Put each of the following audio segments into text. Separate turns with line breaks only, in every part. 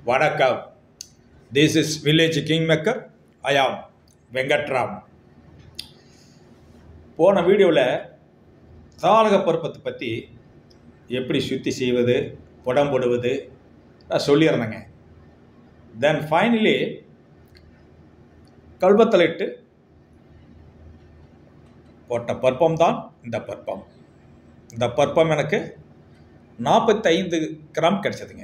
வணக்கம் this is village king maker I am Venkatram போன வீடியோவில் தாளக பருப்பத்தை பற்றி எப்படி சுத்தி செய்வது புடம் போடுவது நான் சொல்லியிருந்தேங்க தென் ஃபைனலி கல்வத்தலிட்டு போட்ட பற்பம் தான் இந்த பற்பம் இந்த பற்பம் எனக்கு நாற்பத்தைந்து கிராம் கிடைச்சதுங்க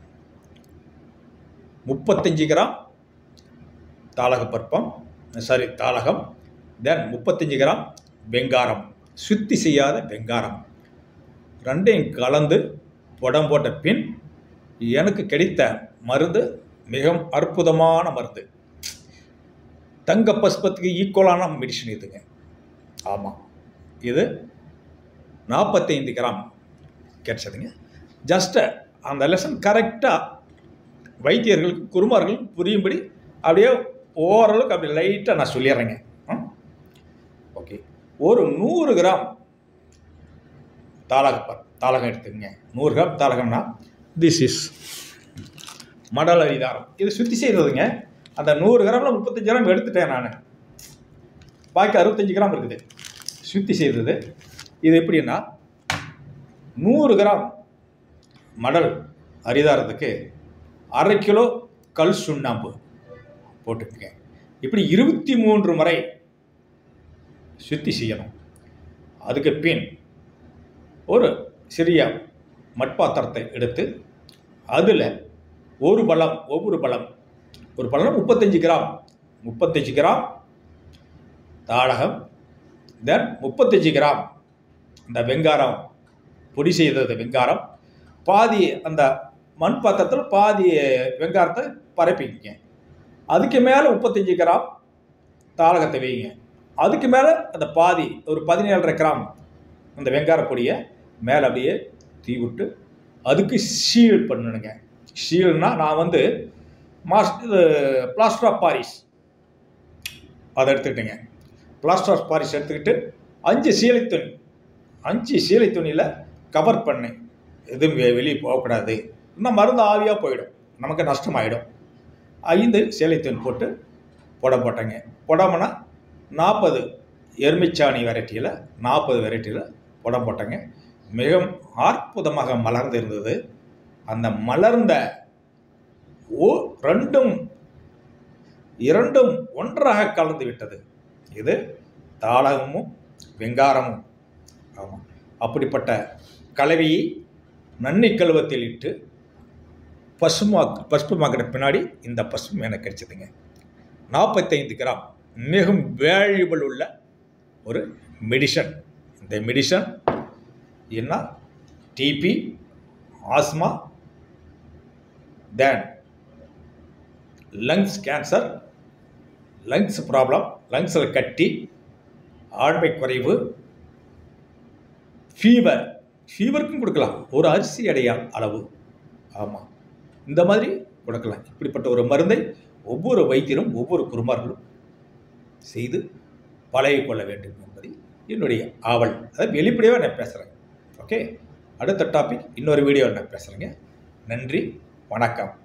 முப்பத்தஞ்சு கிராம் தாளக பற்பம் சாரி தாளகம் தென் முப்பத்தஞ்சு கிராம் வெங்காரம் சுத்தி செய்யாத வெங்காரம் ரெண்டையும் கலந்து புடம் போட்ட பின் எனக்கு கிடைத்த மருந்து மிகவும் அற்புதமான மருந்து தங்க பஸ்பத்துக்கு ஈக்குவலான மெடிசன் இதுங்க ஆமாம் இது நாற்பத்தைந்து கிராம் கிடைச்சதுங்க ஜஸ்ட்டு அந்த லெசன் கரெக்டாக வைத்தியர்களுக்கு குருமார்களுக்கு புரியும்படி அப்படியே ஓரளவுக்கு அப்படி லைட்டாக நான் சொல்லிடுறேங்க ஓகே ஒரு நூறு கிராம் தாளக தாளகம் எடுத்துக்கங்க நூறு கிராம் தாளகம்னா திஸ் இஸ் மடல் அரிதாரம் இது சுத்தி செய்ததுங்க அந்த நூறு கிராமில் முப்பத்தஞ்சு கிராம் எடுத்துட்டேன் நான் பாக்கி அறுபத்தஞ்சு கிராம் இருக்குது சுத்தி செய்தது இது எப்படின்னா நூறு கிராம் மடல் அரிதாரத்துக்கு அரை கிலோ கல் சுண்ணாம்பு போட்டுக்கங்க இப்படி இருபத்தி மூன்று முறை சுத்தி செய்யணும் அதுக்கு பின் ஒரு சிறிய மட்பாத்திரத்தை எடுத்து அதில் ஒரு பழம் ஒவ்வொரு பழம் ஒரு பழம் முப்பத்தஞ்சு கிராம் முப்பத்தஞ்சு கிராம் தாளகம் தென் முப்பத்தஞ்சு கிராம் இந்த வெங்காரம் பொடி செய்தது வெங்காரம் பாதி அந்த மண் பாத்திரத்தில் பாதி வெங்காரத்தை பரப்பிக்கங்க அதுக்கு மேலே முப்பத்தஞ்சு கிராம் தாளகத்தை வைங்க அதுக்கு மேலே அந்த பாதி ஒரு பதினேழரை கிராம் அந்த வெங்கார பொடியை மேலே அப்படியே தீ விட்டு அதுக்கு சீல் பண்ணணுங்க சீல்னா நான் வந்து மாஸ் இது பிளாஸ்டர் ஆஃப் பாரிஸ் அதை எடுத்துக்கிட்டேங்க பிளாஸ்டர் ஆஃப் பாரிஸ் எடுத்துக்கிட்டு அஞ்சு சீலை துணி அஞ்சு சீலை துணியில் கவர் பண்ணேன் எதுவும் வெ- வெளியே போகக்கூடாது இன்னும் மருந்து ஆவியாக போயிடும் நமக்கு நஷ்டமாயிடும் ஐந்து சேலை துணி போட்டு புடம் போட்டேங்க புடம்னா நாற்பது எருமிச்சாணி வெரைட்டியில் நாற்பது வெரைட்டியில் புடம் போட்டேங்க மிகவும் அற்புதமாக மலர்ந்து இருந்தது அந்த மலர்ந்த ஓ ரெண்டும் இரண்டும் ஒன்றாக கலந்து விட்டது இது தாளகமும் வெங்காரமும் ஆமாம் அப்படிப்பட்ட கலவையை நன்னி கழுவத்தில் இட்டு பசுமா பசுமாக்கிற பின்னாடி இந்த பசும் எனக்கு கிடைச்சதுங்க நாற்பத்தைந்து கிராம் மிகவும் வேல்யூபிள் உள்ள ஒரு மெடிசன் இந்த மெடிசன் என்ன TB asthma then lungs cancer lungs problem லங்ஸில் கட்டி ஆண்மை குறைவு ஃபீவர் ஃபீவருக்கும் கொடுக்கலாம் ஒரு அரிசி அடைய அளவு ஆமாம் இந்த மாதிரி கொடுக்கலாம் இப்படிப்பட்ட ஒரு மருந்தை ஒவ்வொரு வைத்தியரும் ஒவ்வொரு குருமார்களும் செய்து பழகிக் கொள்ள வேண்டும் என்பது என்னுடைய ஆவல் அதை வெளிப்படையாக நான் பேசுகிறேன் ஓகே அடுத்த டாபிக் இன்னொரு வீடியோவில் நான் பேசுகிறேங்க நன்றி வணக்கம்